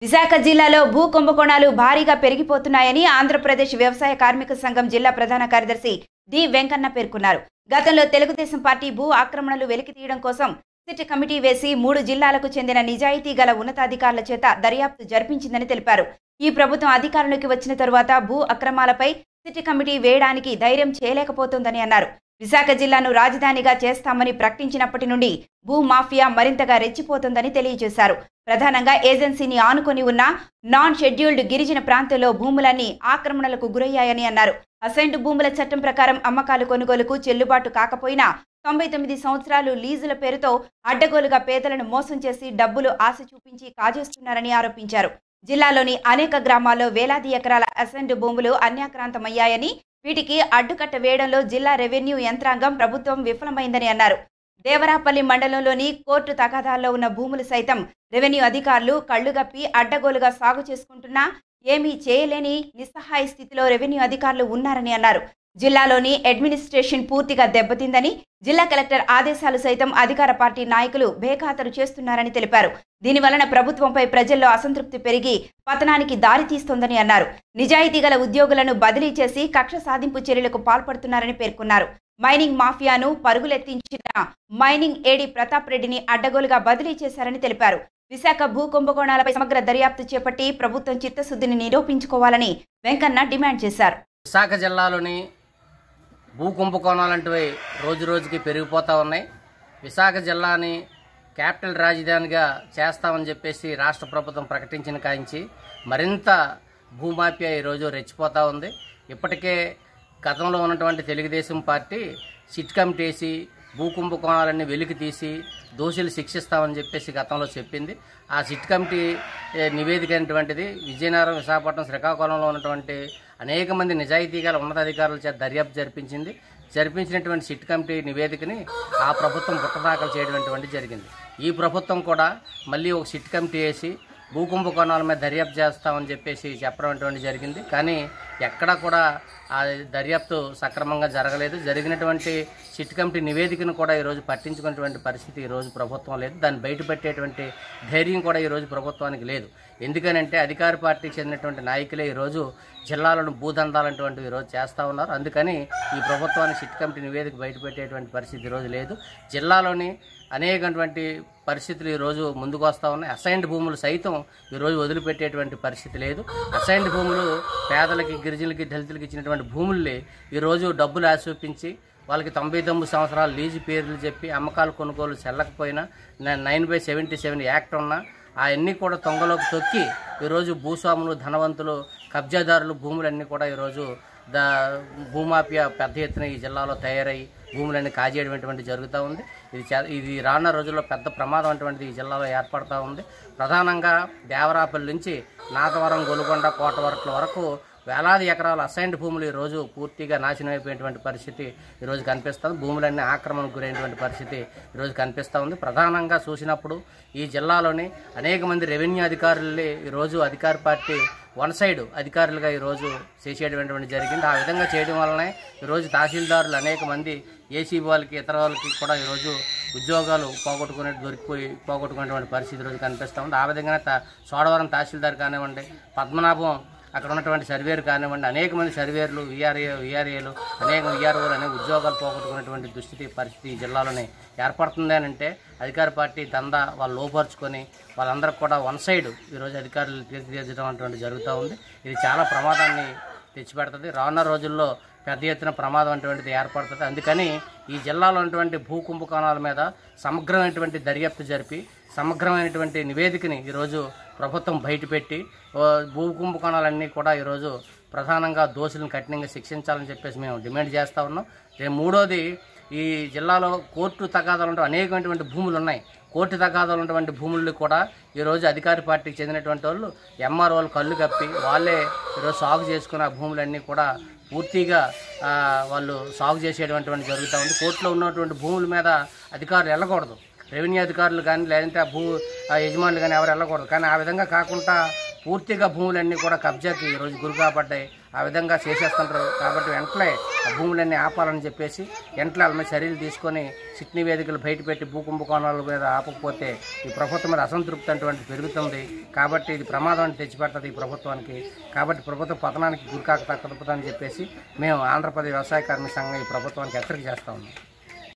విశాఖ జిల్లాలో భూ కుంభకోణాలు భారీగా పెరిగిపోతున్నాయని ఆంధ్రప్రదేశ్ వ్యవసాయ కార్మిక సంఘం జిల్లా ప్రధాన కార్యదర్శి డి వెంకన్న పేర్కొన్నారు గతంలో తెలుగుదేశం పార్టీ భూ ఆక్రమణలు వెలికి తీయడం కోసం సిట్ కమిటీ వేసి మూడు జిల్లాలకు చెందిన నిజాయితీ గల ఉన్నతాధికారుల చేత దర్యాప్తు జరిపించిందని తెలిపారు ఈ ప్రభుత్వం అధికారంలోకి వచ్చిన తరువాత భూ అక్రమాలపై సిట్ కమిటీ వేయడానికి ధైర్యం చేయలేకపోతోందని అన్నారు విశాఖ జిల్లాను రాజధానిగా చేస్తామని ప్రకటించినప్పటి నుండి భూ మాఫియా మరింతగా రెచ్చిపోతోందని తెలియజేశారు ప్రధానంగా ఏజెన్సీని ఆనుకొని ఉన్న నాన్ షెడ్యూల్డ్ గిరిజన ప్రాంతంలో భూములన్నీ ఆక్రమణలకు గురయ్యాయని అన్నారు అసైన్డ్ భూముల చట్టం ప్రకారం అమ్మకాలు కొనుగోలుకు చెల్లుబాటు కాకపోయినా తొంభై తొమ్మిది సంవత్సరాలు లీజుల పేరుతో అడ్డగోలుగా పేదలను మోసం చేసి డబ్బులు ఆశ చూపించి కాజేస్తున్నారని ఆరోపించారు జిల్లాలోని అనేక గ్రామాల్లో వేలాది ఎకరాల అసైన్డ్ భూములు అన్యాక్రాంతమయ్యాయని వీటికి అడ్డుకట్ట వేయడంలో జిల్లా రెవెన్యూ యంత్రాంగం ప్రభుత్వం విఫలమైందని అన్నారు దేవరాపల్లి మండలంలోని కోర్టు తగాదాల్లో ఉన్న భూములు సైతం రెవెన్యూ అధికారులు కళ్లుగప్పి అడ్డగోలుగా సాగు చేసుకుంటున్నా ఏమీ చేయలేని నిస్సహాయ స్థితిలో రెవెన్యూ అధికారులు ఉన్నారని అన్నారు జిల్లాలోని అడ్మినిస్ట్రేషన్ పూర్తిగా దెబ్బతిందని జిల్లా కలెక్టర్ ఆదేశాలు సైతం అధికార పార్టీ నాయకులు బేఖాతరు చేస్తున్నారని తెలిపారు దీనివలన ప్రభుత్వంపై ప్రజల్లో అసంతృప్తి పెరిగి పతనానికి దారి తీస్తోందని అన్నారు నిజాయితీ గల ఉద్యోగులను బదిలీ చేసి కక్ష సాధింపు చర్యలకు పాల్పడుతున్నారని పేర్కొన్నారు మైనింగ్ మాఫియాను పరుగులెత్తించిన మైనింగ్ ఏడి ప్రతాప్ రెడ్డిని అడ్డగోలుగా బదిలీ చేశారని తెలిపారు విశాఖ భూ కుంభకోణాలపై సమగ్ర దర్యాప్తు చేపట్టి ప్రభుత్వం చిత్తశుద్ధిని నిరూపించుకోవాలని వెంకన్న డిమాండ్ చేశారు విశాఖ జిల్లాలోని భూ కుంభకోణాలంటివి రోజు రోజుకి పెరిగిపోతూ ఉన్నాయి విశాఖ జిల్లాని క్యాపిటల్ రాజధానిగా చేస్తామని చెప్పేసి రాష్ట్ర ప్రభుత్వం ప్రకటించిన కాంచి మరింత భూమాఫియా ఈరోజు రెచ్చిపోతూ ఉంది ఇప్పటికే గతంలో ఉన్నటువంటి తెలుగుదేశం పార్టీ సిట్ కమిటీ వేసి భూ కుంభకోణాలన్నీ వెలికి తీసి దోషులు శిక్షిస్తామని చెప్పేసి గతంలో చెప్పింది ఆ సిట్ కమిటీ ఏ, నివేదిక అయినటువంటిది విజయనగరం విశాఖపట్నం శ్రీకాకుళంలో ఉన్నటువంటి అనేక మంది నిజాయితీ గల ఉన్నతాధికారుల చేత దర్యాప్తు జరిపించింది జరిపించినటువంటి సిట్ కమిటీ నివేదికని ఆ ప్రభుత్వం పుట్టదాఖలు చేయడం జరిగింది ఈ ప్రభుత్వం కూడా మళ్ళీ ఒక సిట్ కమిటీ వేసి భూ కుంభకోణాల మీద దర్యాప్తు చేస్తామని చెప్పేసి చెప్పడం అటువంటి జరిగింది కానీ ఎక్కడా కూడా ఆ దర్యాప్తు సక్రమంగా జరగలేదు జరిగినటువంటి సిట్ కమిటీ నివేదికను కూడా ఈరోజు పట్టించుకున్నటువంటి పరిస్థితి ఈరోజు ప్రభుత్వం లేదు దాన్ని బయటపెట్టేటువంటి ధైర్యం కూడా ఈరోజు ప్రభుత్వానికి లేదు ఎందుకనంటే అధికార పార్టీకి చెందినటువంటి నాయకులే ఈరోజు జిల్లాలను భూదందాలంటువంటివి ఈరోజు చేస్తూ ఉన్నారు అందుకని ఈ ప్రభుత్వానికి సిట్ కమిటీ నివేదిక బయటపెట్టేటువంటి పరిస్థితి ఈరోజు లేదు జిల్లాలోని అనేకటువంటి పరిస్థితులు ఈరోజు ముందుకు వస్తూ ఉన్నాయి అసైన్డ్ భూములు సైతం ఈరోజు వదిలిపెట్టేటువంటి పరిస్థితి లేదు అసైన్డ్ భూములు పేదలకి గిరిజనులకి దళితులకి ఇచ్చినటువంటి భూముల్ని ఈరోజు డబ్బులు ఆశోపించి వాళ్ళకి తొంభై తొమ్మిది సంవత్సరాలు లీజు పేర్లు చెప్పి అమ్మకాలు కొనుగోలు చెల్లకపోయినా nine by seventy seven act ఉన్నా అవన్నీ కూడా తొంగలోకి తొక్కి ఈరోజు భూస్వాములు ధనవంతులు కబ్జాదారులు భూములన్నీ కూడా ఈరోజు ద భూమాఫియా పెద్ద ఎత్తున ఈ జిల్లాలో తయారై భూములన్నీ కాజేయడం జరుగుతూ ఉంది ఇది చా- ఇది రానున్న రోజుల్లో పెద్ద ప్రమాదం అటువంటిది ఈ జిల్లాలో ఏర్పడుతూ ఉంది ప్రధానంగా దేవరాపల్లి నుంచి నాగవరం గొలుగొండ కోటవరట్ల వరకు వేలాది ఎకరాల అసైన్డ్ భూములు ఈరోజు పూర్తిగా నాశనం అయిపోయినటువంటి పరిస్థితి ఈరోజు కనిపిస్తుంది భూములన్నీ ఆక్రమణకు గురైనటువంటి పరిస్థితి ఈరోజు కనిపిస్తూ ఉంది ప్రధానంగా చూసినప్పుడు ఈ జిల్లాలోని అనేక మంది రెవెన్యూ అధికారులే ఈరోజు అధికార పార్టీ వన్ సైడ్ అధికారులుగా ఈరోజు చేసేటువంటి జరిగింది ఆ విధంగా చేయడం వల్లనే ఈరోజు తహసీల్దారులు అనేక మంది ఏసీబీ వాళ్ళకి ఇతర వాళ్ళకి కూడా ఈరోజు ఉద్యోగాలు పోగొట్టుకునే దొరికిపోయి పోగొట్టుకునేటువంటి పరిస్థితి ఈరోజు కనిపిస్తూ ఉంది ఆ విధంగానే త- సోడవరం తహసీల్దార్ కానివ్వండి పద్మనాభం అక్కడ ఉన్నటువంటి సర్వేరు కానివ్వండి అనేక మంది సర్వేర్లు విఆర్ఏ విఆర్ఏలు అనేక విఆర్ఓలు అనేక ఉద్యోగాలు పోగొట్టుకునేటువంటి దుస్థితి పరిస్థితి ఈ జిల్లాలోనే ఏర్పడుతుంది అని అంటే అధికార పార్టీ దందా వాళ్ళు లోపరుచుకొని వాళ్ళందరూ కూడా వన్ సైడ్ ఈరోజు అధికారులు తీర్చిదిద్దడం అటువంటి జరుగుతూ ఉంది ఇది చాలా ప్రమాదాన్ని తెచ్చిపెడుతుంది రానున్న రోజుల్లో పెద్ద ఎత్తున ప్రమాదం అటువంటిది ఏర్పడుతుంది అందుకని ఈ జిల్లాలో ఉన్నటువంటి భూ కుంభకోణాల మీద సమగ్రమైనటువంటి దర్యాప్తు జరిపి సమగ్రమైనటువంటి నివేదికని ఈరోజు ప్రభుత్వం బయటపెట్టి ఓ భూ కుంభకోణాలన్నీ కూడా ఈరోజు ప్రధానంగా దోషులను కఠినంగా శిక్షించాలని చెప్పేసి మేము డిమాండ్ చేస్తూ ఉన్నాం రేపు మూడోది ఈ జిల్లాలో కోర్టు తగాదాలు ఉంటే అనేకమైనటువంటి భూములు ఉన్నాయి కోర్టు తగాదాలు ఉన్నటువంటి భూములు కూడా ఈరోజు అధికార పార్టీకి చెందినటువంటి వాళ్ళు ఎంఆర్ఓలు కళ్ళు కప్పి వాళ్ళే ఈరోజు సాగు చేసుకున్న ఆ భూములన్నీ కూడా పూర్తిగా ఆ, వాళ్ళు సాగు చేసేటువంటి జరుగుతూ ఉంది కోర్టులో ఉన్నటువంటి భూముల మీద అధికారులు వెళ్ళకూడదు రెవెన్యూ అధికారులు కానీ లేదంటే ఆ భూ ఆ యజమానులు కానీ ఎవరు వెళ్ళకూడదు కానీ ఆ విధంగా కాకుండా పూర్తిగా భూములన్నీ కూడా కబ్జాకి ఈరోజు గురి కాబడ్డాయి ఆ విధంగా చేసేస్తుంటారు కాబట్టి వెంటనే ఆ భూములన్నీ ఆపాలని చెప్పేసి వెంటనే వాళ్ళ మీద చర్యలు తీసుకొని సిట్ నివేదికలు బయటపెట్టి భూ కుంభకోణాల మీద ఆపకపోతే ఈ ప్రభుత్వం మీద అసంతృప్తి అటువంటి పెరుగుతుంది కాబట్టి ఇది ప్రమాదాన్ని తెచ్చిపెడుతుంది ఈ ప్రభుత్వానికి కాబట్టి ప్రభుత్వ పతనానికి గురికాక తప్పదని చెప్పేసి మేము ఆంధ్రప్రదేశ్ వ్యవసాయ కార్మిక సంఘం ఈ ప్రభుత్వానికి హెచ్చరిక చేస్తా ఉన్నాం